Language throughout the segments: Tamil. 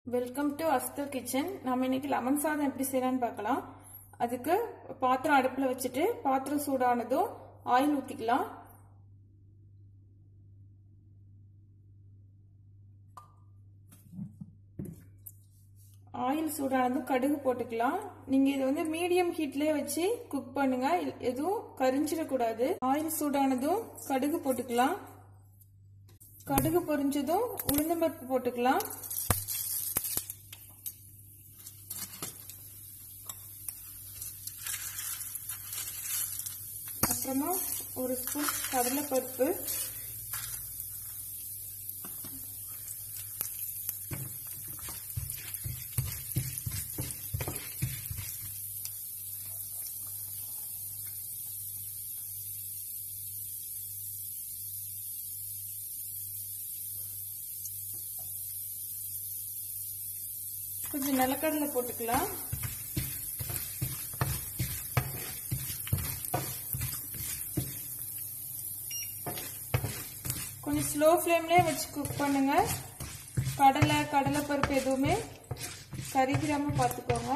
வெல்கம் டு அஸ்தல் கிச்சன் நம்ம இன்னைக்கு லெமன் சாதம் எப்படி செய்யலாம்னு பார்க்கலாம் அதுக்கு பாத்திரம் அடுப்பில் வச்சுட்டு பாத்திரம் சூடானதும் ஆயில் ஊற்றிக்கலாம் ஆயில் சூடானதும் கடுகு போட்டுக்கலாம் நீங்கள் இது வந்து மீடியம் ஹீட்லேயே வச்சு குக் பண்ணுங்க எதுவும் கரிஞ்சிடக்கூடாது ஆயில் சூடானதும் கடுகு போட்டுக்கலாம் கடுகு பொரிஞ்சதும் உளுந்தம்பருப்பு போட்டுக்கலாம் அப்புறமா ஒரு ஸ்பூன் கடலைப்பருப்பு கொஞ்சம் நிலக்கடலை போட்டுக்கலாம் கொஞ்சம் ஸ்லோ ஃப்ளேம்லேயே வச்சு குக் பண்ணுங்க கடலை கடலை பருப்பு எதுவுமே கறிக்கிறாம பார்த்துக்கோங்க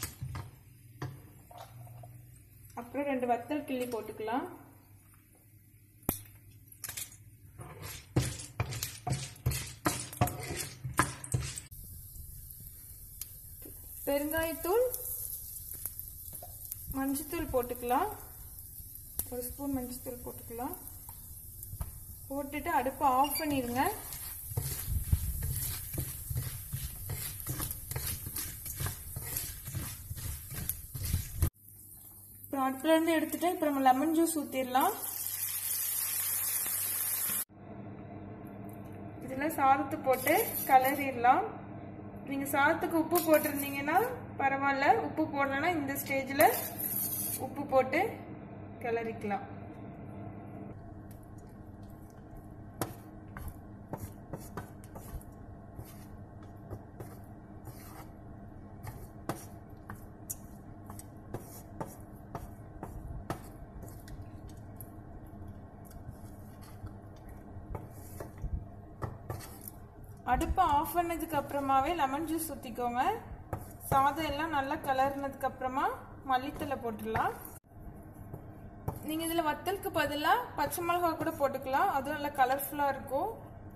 அப்புறம் ரெண்டு வத்தல் கிள்ளி போட்டுக்கலாம் பெருங்காயத்தூள் மஞ்சத்தூள் போட்டுக்கலாம் ஒரு ஸ்பூன் மஞ்சத்தூள் போட்டுக்கலாம் போட்டுட்டு அடுப்பை ஆஃப் பண்ணிடுங்க இப்போ அடுப்புல இருந்து எடுத்துட்டு இப்போ நம்ம லெமன் ஜூஸ் ஊற்றிடலாம் இதில் சாதத்தை போட்டு கலரிடலாம் நீங்கள் சாதத்துக்கு உப்பு போட்டிருந்தீங்கன்னா பரவாயில்ல உப்பு போடலன்னா இந்த ஸ்டேஜில் உப்பு போட்டு கிளறிக்கலாம் அடுப்பை ஆஃப் பண்ணதுக்கு அப்புறமாவே லெமன் ஜூஸ் ஊற்றிக்கோங்க சாதம் எல்லாம் நல்லா கலர்னதுக்கு அப்புறமா மல்லித்தலை போட்டுடலாம் நீங்கள் இதில் வத்தலுக்கு பதிலாக பச்சை மிளகா கூட போட்டுக்கலாம் அதுவும் நல்லா கலர்ஃபுல்லாக இருக்கும்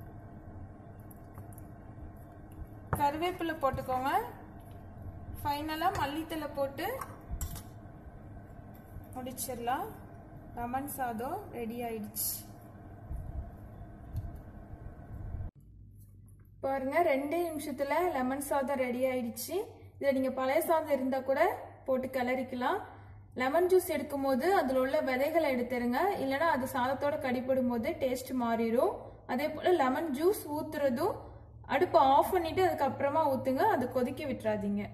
கருவேப்பிலை போட்டுக்கோங்க ஃபைனலாக மல்லித்தலை போட்டு முடிச்சிடலாம் லெமன் சாதம் ரெடி ஆயிடுச்சு பாருங்க ரெண்டே நிமிஷத்துல லெமன் சாதம் ரெடி ஆயிடுச்சு இதில் நீங்கள் பழைய சாதம் இருந்தால் கூட போட்டு கிளறிக்கலாம் லெமன் ஜூஸ் எடுக்கும் போது அதில் உள்ள விதைகளை எடுத்துருங்க இல்லைனா அது சாதத்தோட கடிப்படும் போது டேஸ்ட் மாறிடும் அதே போல் லெமன் ஜூஸ் ஊத்துறதும் அடுப்பை ஆஃப் பண்ணிட்டு அதுக்கப்புறமா ஊற்றுங்க அது கொதிக்க விட்டுறாதீங்க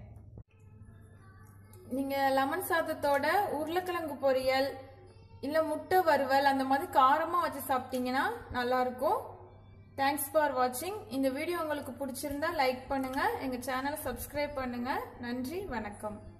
நீங்கள் லெமன் சாதத்தோட உருளைக்கிழங்கு பொரியல் இல்லை முட்டை வறுவல் அந்த மாதிரி காரமாக வச்சு சாப்பிட்டீங்கன்னா நல்லாயிருக்கும் தேங்க்ஸ் ஃபார் வாட்சிங் இந்த வீடியோ உங்களுக்கு பிடிச்சிருந்தா லைக் பண்ணுங்க எங்க சேனலை சப்ஸ்கிரைப் பண்ணுங்க நன்றி வணக்கம்